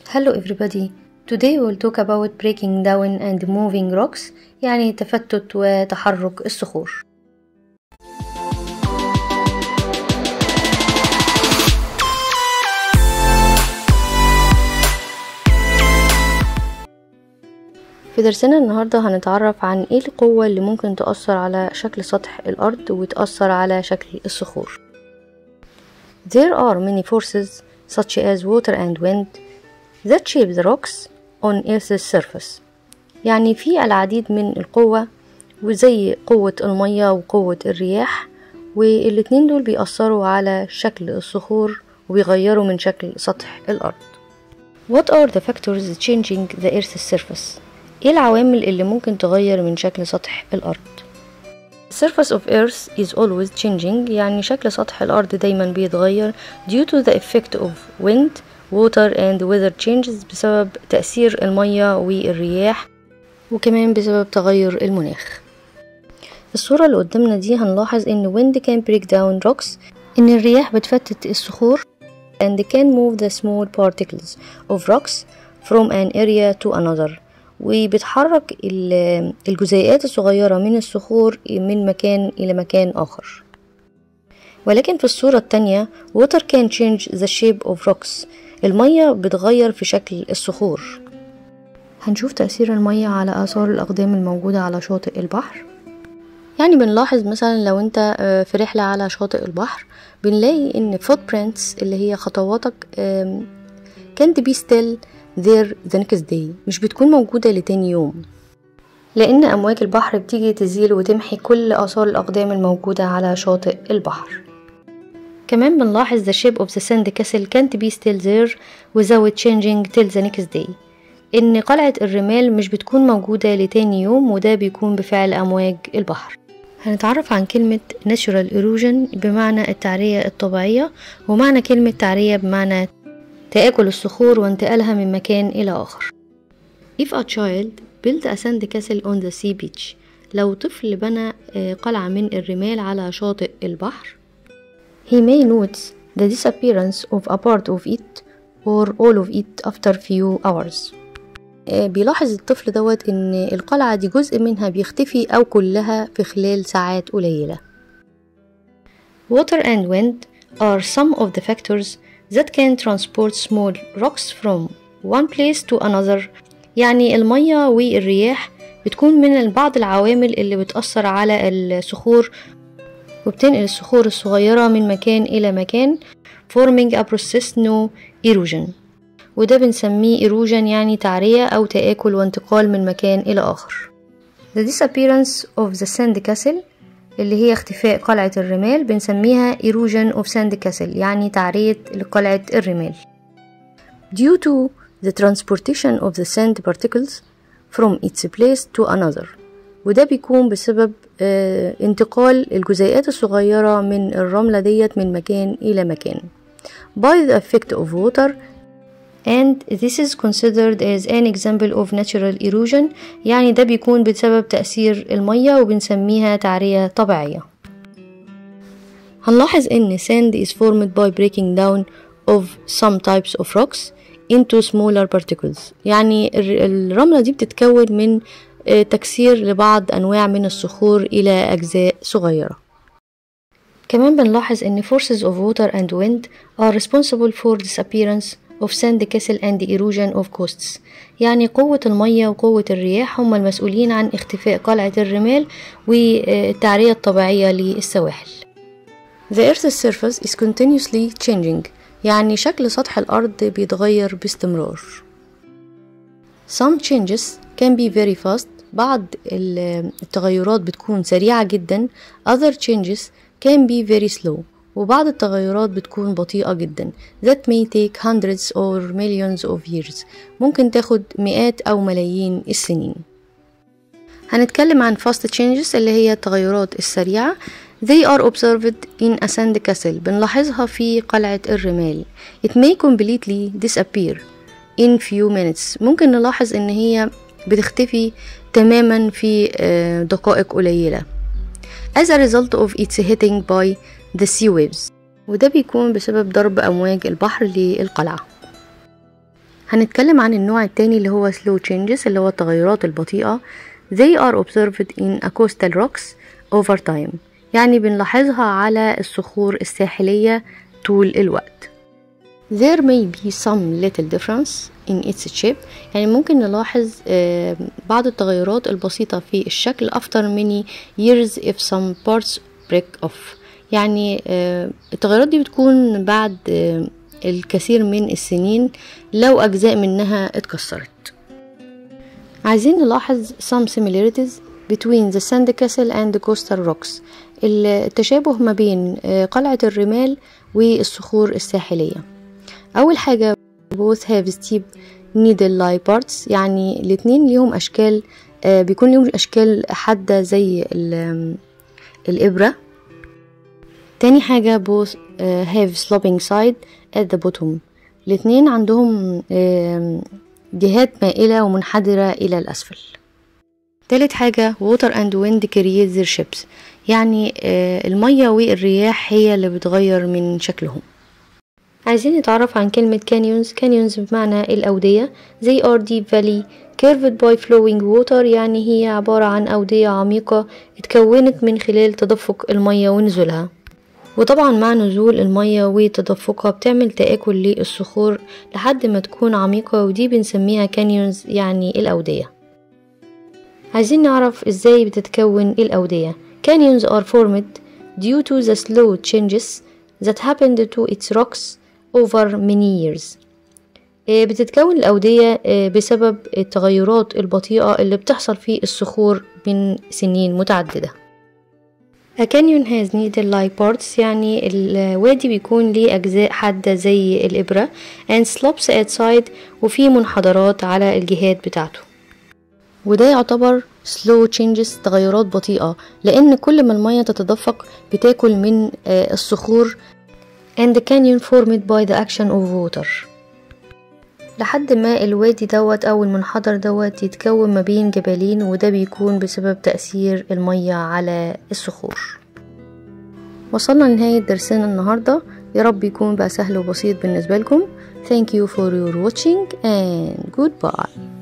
Hello everybody. Today we'll talk about breaking down and moving rocks يعني تفتت وتحرك الصخور. في درسنا النهاردة هنتعرف عن ايه القوة اللي ممكن تأثر على شكل سطح الأرض وتأثر على شكل الصخور. There are many forces such as water and wind that shape the rocks on Earth's surface يعني في العديد من القوة وزي قوة المية وقوة الرياح والاتنين دول بيأثروا على شكل الصخور وبيغيروا من شكل سطح الأرض What are the factors changing the Earth's surface؟ ايه العوامل اللي ممكن تغير من شكل سطح الأرض؟ surface of earth is always changing يعني شكل سطح الأرض دايما بيتغير due to the effect of wind, water and weather changes بسبب تأثير المية والرياح وكمان بسبب تغير المناخ الصورة اللي قدامنا دي هنلاحظ ان wind can break down rocks ان الرياح بتفتت الصخور and can move the small particles of rocks from an area to another وبتحرك الجزيئات الصغيرة من الصخور من مكان إلى مكان آخر ولكن في الصورة التانية water can change the shape of rocks المية بتغير في شكل الصخور هنشوف تأثير المية على آثار الأقدام الموجودة على شاطئ البحر يعني بنلاحظ مثلا لو انت في رحلة على شاطئ البحر بنلاقي ان footprints اللي هي خطواتك can't be still there the next day مش بتكون موجودة لتاني يوم لأن أمواج البحر بتيجي تزيل وتمحي كل آثار الأقدام الموجودة على شاطئ البحر كمان بنلاحظ the shape of the sand castle can't be still there without changing till the next day إن قلعة الرمال مش بتكون موجودة لتاني يوم وده بيكون بفعل أمواج البحر هنتعرف عن كلمة natural erosion بمعنى التعرية الطبيعية ومعنى كلمة تعرية بمعنى تآكل الصخور وانتقالها من مكان إلى آخر If a child built a sand castle on the sea beach لو طفل بنى قلعة من الرمال على شاطئ البحر He may notice the disappearance of a part of it or all of it after few hours بيلاحظ الطفل دوت ان القلعة دي جزء منها بيختفي او كلها في خلال ساعات قليلة Water and wind are some of the factors that can transport small rocks from one place to another يعني المية والرياح بتكون من بعض العوامل اللي بتأثر على الصخور وبتنقل الصخور الصغيرة من مكان إلى مكان forming a process no erosion وده بنسميه erosion يعني تعرية أو تآكل وانتقال من مكان إلى آخر The disappearance of the sand castle اللي هي اختفاء قلعة الرمال بنسميها erosion of sand castle يعني تعرية لقلعة الرمال due to the transportation of the sand particles from its place to another وده بيكون بسبب اه انتقال الجزيئات الصغيرة من الرملة ديت من مكان إلى مكان by the effect of water and this is considered as an example of natural erosion يعني ده بيكون بسبب تأثير المية وبنسميها تعرية طبيعية هنلاحظ ان sand is formed by breaking down of some types of rocks into smaller particles يعني الرملة دي بتتكون من تكسير لبعض أنواع من الصخور إلى أجزاء صغيرة كمان بنلاحظ ان forces of water and wind are responsible for disappearance of sand castle and erosion of coasts يعني قوة المية وقوة الرياح هم المسؤولين عن اختفاء قلعة الرمال والتعرية الطبيعية للسواحل The Earth's surface is continuously changing يعني شكل سطح الأرض بيتغير باستمرار Some changes can be very fast بعض التغيرات بتكون سريعة جدا Other changes can be very slow وبعض التغيرات بتكون بطيئة جدا that may take hundreds or millions of years ممكن تاخد مئات أو ملايين السنين هنتكلم عن fast changes اللي هي التغيرات السريعة they are observed in a sand castle بنلاحظها في قلعة الرمال it may completely disappear in few minutes ممكن نلاحظ ان هي بتختفي تماما في دقائق قليلة as a result of its hitting by the sea waves وده بيكون بسبب ضرب أمواج البحر للقلعة هنتكلم عن النوع التاني اللي هو slow changes اللي هو التغيرات البطيئة they are observed in a coastal rocks over time يعني بنلاحظها على الصخور الساحلية طول الوقت there may be some little difference in its shape يعني ممكن نلاحظ بعض التغيرات البسيطة في الشكل after many years if some parts break off يعني التغيرات دي بتكون بعد الكثير من السنين لو أجزاء منها اتكسرت عايزين نلاحظ some similarities between the sand castle and the coastal rocks التشابه ما بين قلعة الرمال والصخور الساحلية أول حاجة both have steep needle like parts يعني الاتنين ليهم أشكال بيكون ليهم أشكال حادة زي الإبرة تاني حاجة both have sloping side at the bottom الاتنين عندهم جهات مائلة ومنحدرة إلى الأسفل تالت حاجة water and wind create their ships يعني المية والرياح هي اللي بتغير من شكلهم عايزين نتعرف عن كلمة كانيونز كانيونز بمعنى الأودية زي ار ديب فالي curved by flowing water يعني هي عبارة عن أودية عميقة اتكونت من خلال تدفق المية ونزولها وطبعا مع نزول المية وتدفقها بتعمل تآكل للصخور لحد ما تكون عميقة ودي بنسميها كانيونز يعني الأودية عايزين نعرف ازاي بتتكون الأودية Canyons are formed due to the slow changes that happened to its rocks over many years بتتكون الأودية بسبب التغيرات البطيئة اللي بتحصل في الصخور من سنين متعددة A canyon has needle-like parts يعني الوادي بيكون ليه أجزاء حادة زي الإبرة and slopes at side وفيه منحدرات على الجهات بتاعته وده يعتبر slow changes تغيرات بطيئة لأن كل ما المية تتدفق بتاكل من الصخور and the canyon formed by the action of water لحد ما الوادي دوت أو المنحدر دوت يتكون ما بين جبلين وده بيكون بسبب تأثير المية على الصخور وصلنا لنهاية درسنا النهاردة يا رب يكون بقى سهل وبسيط بالنسبة لكم thank you for your watching and goodbye